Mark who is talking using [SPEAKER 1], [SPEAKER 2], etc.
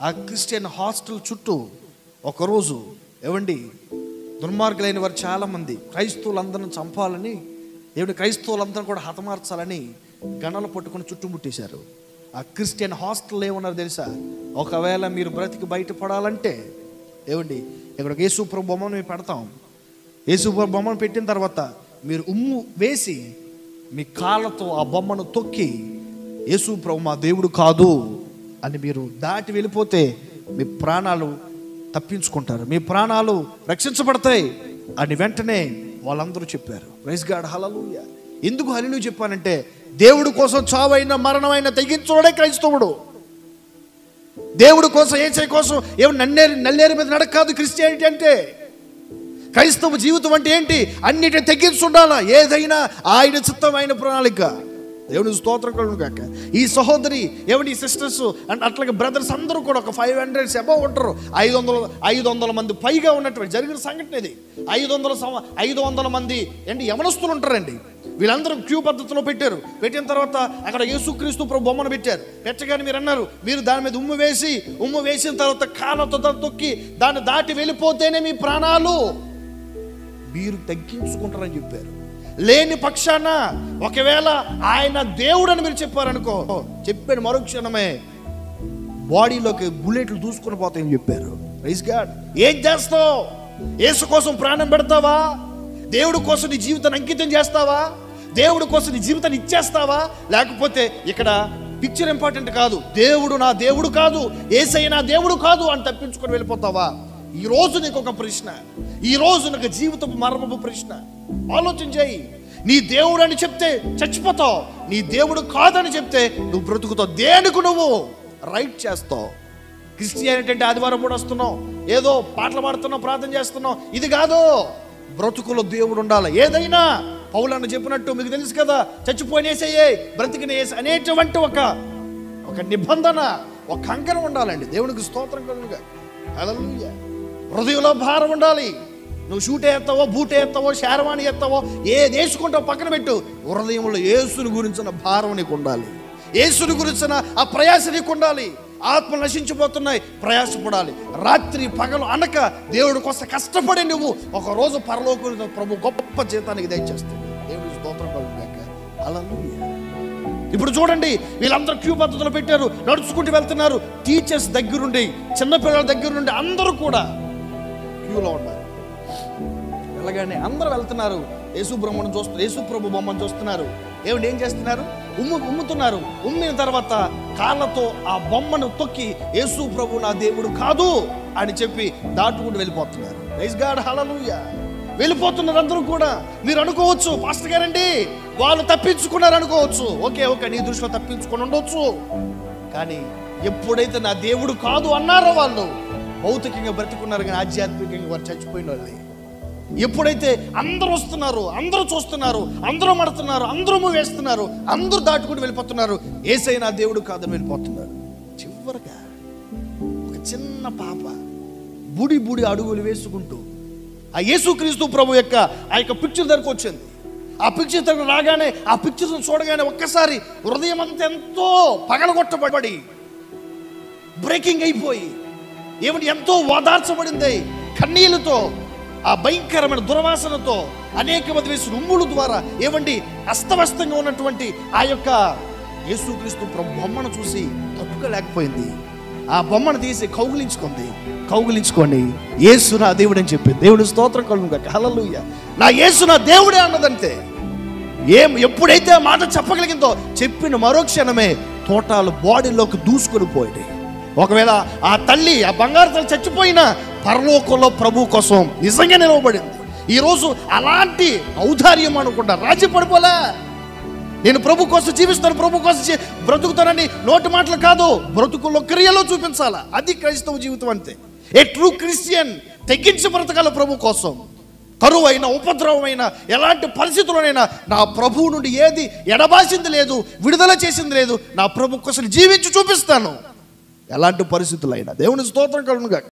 [SPEAKER 1] ఆ Christian hostel చుట్టూ ఒకరోజు ఏమండి దుర్మార్గులైన వారు చాలామంది క్రైస్తవులందరిని చంపాలని ఏమిటి క్రైస్తవులందరిని కూడా హతమార్చాలని గణలు పట్టుకొని చుట్టుముట్టేశారు ఆ క్రిస్టియన్ హాస్టల్ ఏమన్నారు తెలుసా ఒకవేళ మీరు బ్రతికి బయటపడాలంటే ఏమండి ఇక్కడ యేసుప్రభు బొమ్మను మేము పెడతాం యేసుప్రభు బొమ్మను పెట్టిన తర్వాత మీరు ఉమ్ము వేసి మీ కాళ్ళతో ఆ బొమ్మను తొక్కి యేసుప్రభు మా దేవుడు కాదు అని మీరు దాటి వెళ్ళిపోతే మీ ప్రాణాలు తప్పించుకుంటారు మీ ప్రాణాలు రక్షించబడతాయి అని వెంటనే వాళ్ళందరూ చెప్పారు రైస్ గాడ్ హలలుయ ఎందుకు హలిలు చెప్పానంటే దేవుడు కోసం చావైన మరణమైన తెగించోడే క్రైస్తవుడు దేవుడు కోసం ఏసై కోసం ఏమి నన్నేరు నల్లేరు మీద నడక కాదు క్రిస్టియానిటీ అంటే క్రైస్తవ జీవితం అంటే ఏంటి అన్నిటిని తెగించుండాలా ఏదైనా ఆయన చిత్తం ఆయన ప్రణాళిక దేవుని స్తోత్రం కలుగును కాక ఈ సహోదరి ఏమిటి సిస్టర్స్ అండ్ అట్లాగే బ్రదర్స్ అందరూ కూడా ఒక ఫైవ్ హండ్రెడ్స్ అబౌవ్ ఉంటారు ఐదు వందల ఐదు వందల మంది పైగా ఉన్నటువంటి జరిగిన సంఘటన ఇది ఐదు వందల సంవ ఐదు వందల మంది ఏంటి యమనస్తులు ఉంటారండి వీళ్ళందరూ క్యూ పద్ధతిలో పెట్టారు పెట్టిన తర్వాత అక్కడ యేసుక్రీస్తు ప్రభు బొమ్మను పెట్టారు పెట్టగానే మీరు అన్నారు మీరు దాని మీద ఉమ్ము వేసి ఉమ్ము వేసిన తర్వాత కాళ్ళతో దాన్ని తొక్కి దాన్ని దాటి వెళ్ళిపోతేనే మీ ప్రాణాలు మీరు తగ్గించుకుంటారని చెప్పారు లేని పక్షాన ఒకవేళ ఆయన దేవుడని మీరు చెప్పారనుకో చెప్పాడు మరుక్షణమే బాడీలోకి బుల్లెట్లు దూసుకొని పోతాయని చెప్పారు రైస్ గాడ్ ఏం చేస్తావు యేసు కోసం ప్రాణం పెడతావా దేవుడి కోసం నీ జీవితాన్ని అంకితం చేస్తావా దేవుడి కోసం నీ జీవితాన్ని ఇచ్చేస్తావా లేకపోతే ఇక్కడ పిక్చర్ ఇంపార్టెంట్ కాదు దేవుడు నా దేవుడు కాదు ఏసై నా దేవుడు కాదు అని తప్పించుకొని వెళ్ళిపోతావా ఈ రోజు నీకు ఒక ప్రశ్న ఈ రోజు నాకు జీవితపు మర్మపు ప్రశ్న ఆలోచన చేయి నీ దేవుడు అని చెప్తే చచ్చిపోతావు నీ దేవుడు కాదని చెప్తే నువ్వు బ్రతుకుతావు దేనికి నువ్వు రైట్ చేస్తావు క్రిస్టియానిటీ అంటే ఆదివారం కూడా వస్తున్నావు ఏదో పాటలు పాడుతున్నావు ప్రార్థన చేస్తున్నావు ఇది కాదు బ్రతుకులో దేవుడు ఉండాలి ఏదైనా పౌలన్న చెప్పినట్టు మీకు తెలుసు కదా చచ్చిపోయినేసయ్యే బ్రతికిన ఏసే అనేటువంటి ఒక ఒక నిబంధన ఒక కంకణం ఉండాలండి దేవునికి స్తోత్రం కలుగుగా హల్లెలూయా హృదయంలో భారం ఉండాలి నువ్వు షూట్ ఎత్తావో బూట్ ఎత్తావో శారవాణి ఎత్తావో ఏది వేసుకుంటావో పక్కన పెట్టు హృదయంలో యేసుని గురించిన భారం నీకు ఉండాలి యేసుని గురించిన ఆ ప్రయాస నీకు ఉండాలి ఆత్మ నశించిపోతున్నాయి ప్రయాసపడాలి రాత్రి పగలు అనక దేవుడి కోసం కష్టపడి నువ్వు ఒక రోజు పరలోక ప్రభు గొప్ప జీతానికి దయచేస్తాడు దేవుడి స్తోత్రం కలుగుగాక హల్లెలూయా ఇప్పుడు చూడండి వీళ్ళందరూ క్యూ పద్ధతిలో పెట్టారు నడుచుకుంటూ వెళ్తున్నారు టీచర్స్ దగ్గరుండి చిన్నపిల్లల దగ్గర నుండి అందరూ కూడా క్యూలో ఉన్నారు వెళ్ళగానే అందరూ వెళ్తున్నారు యేసు బ్రహ్మను చూస్తున్నారు యేసు ప్రభు బొమ్మను చూస్తున్నారు ఏమిటి ఏం చేస్తున్నారు ఉమ్ము ఉమ్ముతున్నారు ఉమ్మిన తర్వాత కాళ్ళతో ఆ బొమ్మను తొక్కి యేసు ప్రభు నా దేవుడు కాదు అని చెప్పి దాటుకుంటూ వెళ్ళిపోతున్నారు రైస్ గాడ్ హలలుయ వెళ్ళిపోతున్నారు అందరూ కూడా మీరు అనుకోవచ్చు పాస్టర్ గారండి వాళ్ళు తప్పించుకున్నారు అనుకోవచ్చు ఓకే ఓకే నీ దృష్టిలో తప్పించుకొని ఉండొచ్చు కానీ ఎప్పుడైతే నా దేవుడు కాదు అన్నారో వాళ్ళు భౌతికంగా బ్రతికున్నారు కానీ ఆధ్యాత్మికంగా వారు చచ్చిపోయిన వాళ్ళే ఎప్పుడైతే అందరూ వస్తున్నారు అందరూ చూస్తున్నారు అందరూ మడుతున్నారు అందరూ వేస్తున్నారు అందరూ దాటుకుంటూ వెళ్ళిపోతున్నారు ఏసై నా దేవుడు కాదని వెళ్ళిపోతున్నారు చివరిగా ఒక చిన్న పాప బుడి బుడి అడుగులు వేసుకుంటూ ఆ యేసుక్రీస్తు ప్రభు యొక్క ఆ యొక్క పిక్చర్ దగ్గరకు వచ్చింది ఆ పిక్చర్ దగ్గర రాగానే ఆ పిక్చర్ చూడగానే ఒక్కసారి హృదయం అంతా ఎంతో పగలగొట్టబడి బ్రేకింగ్ అయిపోయి ఏమిటి ఎంతో ఓదార్చబడింది కన్నీళ్లతో ఆ భయంకరమైన దుర్వాసనతో అనేక మంది వేసిన ఉమ్ముల ద్వారా ఏమండి అస్తవ్యస్తంగా ఉన్నటువంటి ఆ యొక్క యేసుక్రీస్తు ప్రభు బొమ్మను చూసి తట్టుకోలేకపోయింది ఆ బొమ్మను తీసి కౌగులించుకుంది కౌగులించుకొని యేసు నా దేవుడు అని చెప్పింది దేవుడు స్తోత్రం కలుగుగా హల్లెలూయా నా యేసు నా దేవుడే అన్నదంతే ఏం ఎప్పుడైతే ఆ మాట చెప్పగలిగిందో చెప్పిన మరో క్షణమే తోటాలు బాడీలోకి దూసుకొని పోయాయి ఒకవేళ ఆ తల్లి ఆ బంగారు తల్లి చచ్చిపోయినా పరలోకంలో ప్రభు కోసం నిజంగా నిలవబడింది ఈరోజు అలాంటి ఔదార్యం అనుకుంటా రాజీ పడిపోలే నేను ప్రభు కోసం జీవిస్తాను ప్రభు కోసం జీ- బ్రతుకుతానని నోటి మాటలు కాదు బ్రతుకుల్లో క్రియలో చూపించాలా అది క్రైస్తవ జీవితం అంతే ఏ ట్రూ క్రిస్టియన్ తెగించి బ్రతకాల ప్రభు కోసం కరువైన ఉపద్రవమైన ఎలాంటి పరిస్థితుల్లోనైనా నా ప్రభువు నుండి ఏది ఎడబాసింది లేదు విడుదల చేసింది లేదు నా ప్రభు కోసం జీవించి చూపిస్తాను ఎలాంటి పరిస్థితులైనా దేవుని స్తోత్రం కలుగుగా